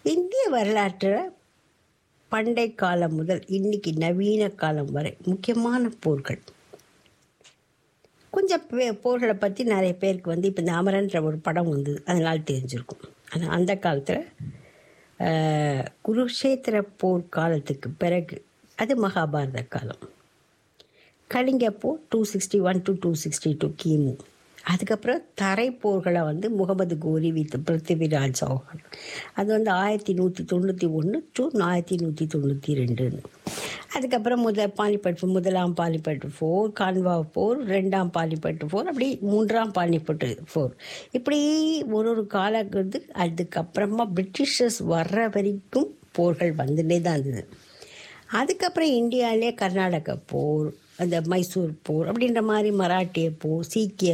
இந்திய வரலாற்றில் பண்டை காலம் முதல் இன்னைக்கு நவீன காலம் வரை முக்கியமான போர்கள் கொஞ்சம் பே- போர்களை பற்றி நிறைய பேருக்கு வந்து இப்போ இந்த அமரன்ற ஒரு படம் வந்து அதனால் தெரிஞ்சிருக்கும் ஆனால் அந்த காலத்தில் குருஷேத்திர போர் காலத்துக்கு பிறகு அது மகாபாரத காலம் கலிங்க போர் two sixty one to two sixty two கிமு அதுக்கப்புறம் தரை போர்களை வந்து முகமது கோரி வித் பிருத்திவிராஜ் சௌஹான் அது வந்து ஆயிரத்தி நூற்றி தொண்ணூற்றி ஒன்று டு ஆயிரத்தி நூற்றி தொண்ணூற்றி ரெண்டுன்னு அதுக்கப்புறம் முதல் பானிபட் முதலாம் பானிபட் போர் கான்வா போர் ரெண்டாம் பானிபட் போர் அப்படி மூன்றாம் பானிபட் போர் இப்படி ஒரு ஒரு காலங்கிறது அதுக்கப்புறமா பிரிட்டிஷர்ஸ் வர்ற வரைக்கும் போர்கள் வந்துட்டே தான் இருந்தது அதுக்கப்புறம் இந்தியாவிலே கர்நாடக போர் அந்த மைசூர் போர் அப்படின்ற மாதிரி மராட்டிய போர் சீக்கிய